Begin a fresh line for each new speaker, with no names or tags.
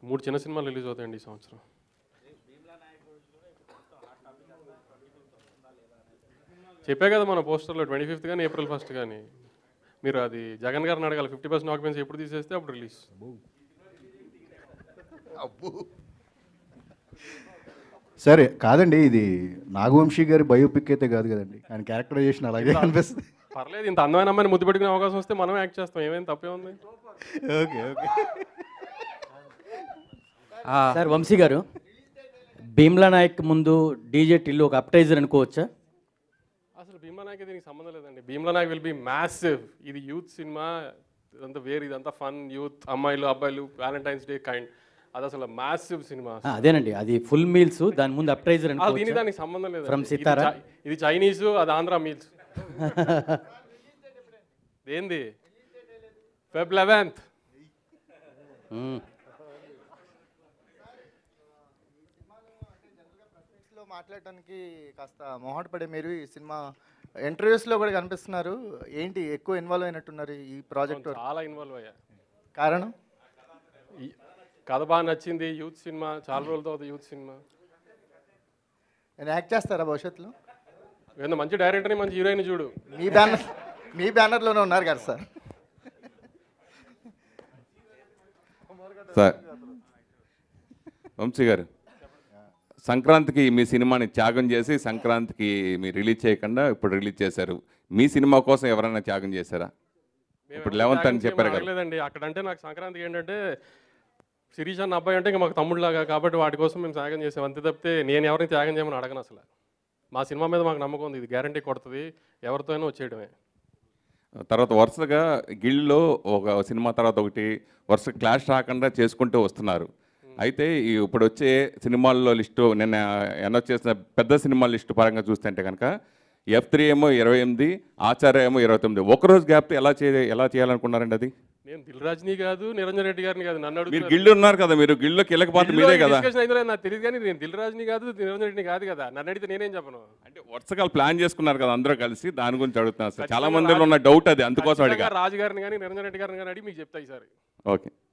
మూడు చిన్న సినిమాలు రిలీజ్ అవుతాయండి ఈ సంవత్సరం చెప్పే కదా మన పోస్టర్లో ట్వంటీ ఫిఫ్త్ కానీ ఏప్రిల్ ఫస్ట్ కానీ మీరు అది జగన్ గారిని అడగాలి ఫిఫ్టీ పర్సెంట్ ఆక్యుపెన్సీ ఎప్పుడు తీసేస్తే అప్పుడు రిలీజ్
సరే కాదండి ఇది నాగవంశీ గారి బయోపిక్ అయితే కాదు కదండి ఆయన క్యారెక్టరైజేషన్ అలాగే అనిపిస్తుంది
పర్లేదు ఇంత అందమైన అమ్మాయిని ముద్దు పెట్టుకునే అవకాశం వస్తే మనం యాక్ట్ చేస్తాం ఏమైనా తప్పే ఉంది
ఓకే ఓకే
సార్ వంశీ గారు భీమ్లా నాయక్ ముందు డీజే టిల్లు ఒక అప్టైజర్ అనుకోవచ్చా
అసలు భీమ్లా నాయక్ దీనికి సంబంధం లేదండి Bheemla Nayak will be massive ఇది యూత్ సినిమా ఇదంతా వేరు ఇదంతా ఫన్ యూత్ అమ్మాయిలు అబ్బాయిలు వ్యాలంటైన్స్ డే కైండ్ అది అసలు మ్యాసివ్ సినిమా
ఆ, అదేనండి అది ఫుల్ మీల్స్ దాని ముందు అప్టైజర్
అసలు దీనికి
అనుకోవచ్చా
దానికి సంబంధం లేదు
From సితారా?
ఇది చైనీస్ అది ఆంధ్ర మీల్స్ ఏంది ఫెబ్ లెవెన్త్
మ్మ్.
లో మాట్లాడటానికి కాస్త మొహాట పడే మీరు ఈ సినిమా ఇంటర్వ్యూస్లో కూడా కనిపిస్తున్నారు ఏంటి ఎక్కువ ఇన్వాల్వ్ అయినట్టున్నారు ఈ ప్రాజెక్ట్
చాలా ఇన్వాల్వ్ అయ్యా
కారణం
ఈ కథ బాగా నచ్చింది యూత్ సినిమా చాలా రోజుల తర్వాత యూత్ సినిమా
నేను యాక్ట్ చేస్తారా భవిష్యత్తులో
ఏదో మంచి డైరెక్టర్ని మంచి హీరోయిన్ చూడు
మీ బ్యానర్ మీ బ్యానర్లోనే ఉన్నారు కదా సార్
సార్ వంశీ గారు సంక్రాంతికి మీ సినిమాని త్యాగం చేసి సంక్రాంతికి మీరు రిలీజ్ చేయకుండా ఇప్పుడు రిలీజ్ చేశారు మీ సినిమా కోసం ఎవరైనా త్యాగం చేశారా
మేము
ఇప్పుడు
ఎవరిని
11th అని
త్యాగం
చెప్పారు
చేయమని
కదా.
అడగలేదండి అక్కడంటే నాకు సంక్రాంతికి ఏంటంటే శిరీష్ అన్న అబ్బాయి అంటే ఇంకా మాకు తమ్ముడులాగా కాబట్టి వాటి కోసం మేము త్యాగం చేసాం అంతే తప్పితే నేను ఎవరిని త్యాగం చేయమని అడగను అసలు మా సినిమా మీద మాకు నమ్మకం ఉంది ఇది గ్యారంటీ కొడుతుంది ఎవరితో అయినా వచ్చేయడమే
తర్వాత వరుసగా గిల్డ్లో ఒక సినిమా తర్వాత ఒకటి వరుస క్లాష్ రాకుండా చేసుకుంటూ వస్తున్నారు అయితే ఈ ఇప్పుడు వచ్చే సినిమాల్లో లిస్టు నిన్న అనౌన్స్ చేసిన పెద్ద సినిమా లిస్టు పరంగా చూస్తుంటే కనుక ఎఫ్ త్రీ ఏమో ఇరవై ఎనిమిది ఆచార్య ఏమో ఇరవై తొమ్మిది ఒకరోజు గ్యాప్ ఎలా చే ఎలా చేయాలనుకున్నారండి అది
నేను దిల్ రాజ్ని కాదు నిరంజన్ రెడ్డి గారిని కాదు నన్ను
మీరు
అడుగుతున్నారు.
గిల్డ్ ఉన్నారు కదా మీరు గిల్డ్లో కీలక పాత్ర
దిల్లో
మీదే
ఈ
కదా
discussion అయిందో లేదో నాకు తెలియదు కానీ నేను దిల్ రాజ్ని కాదు నిరంజన్ రెడ్డిని కాదు కదా నన్ను అడిగితే నేనేం చెప్పను
అంటే వరుసగా ప్లాన్ చేసుకున్నారు కదా అందరూ కలిసి దాని గురించి అడుగుతున్నారు సార్ చాలా మందిలో ఉన్న డౌట్ అది అందుకోసం అడిగా
ఖచ్చితంగా రాజు గారిని కానీ నిరంజన్ రెడ్డి గారిని కానీ అడిగి మీకు చెప్తా ఈసారి
ఓకే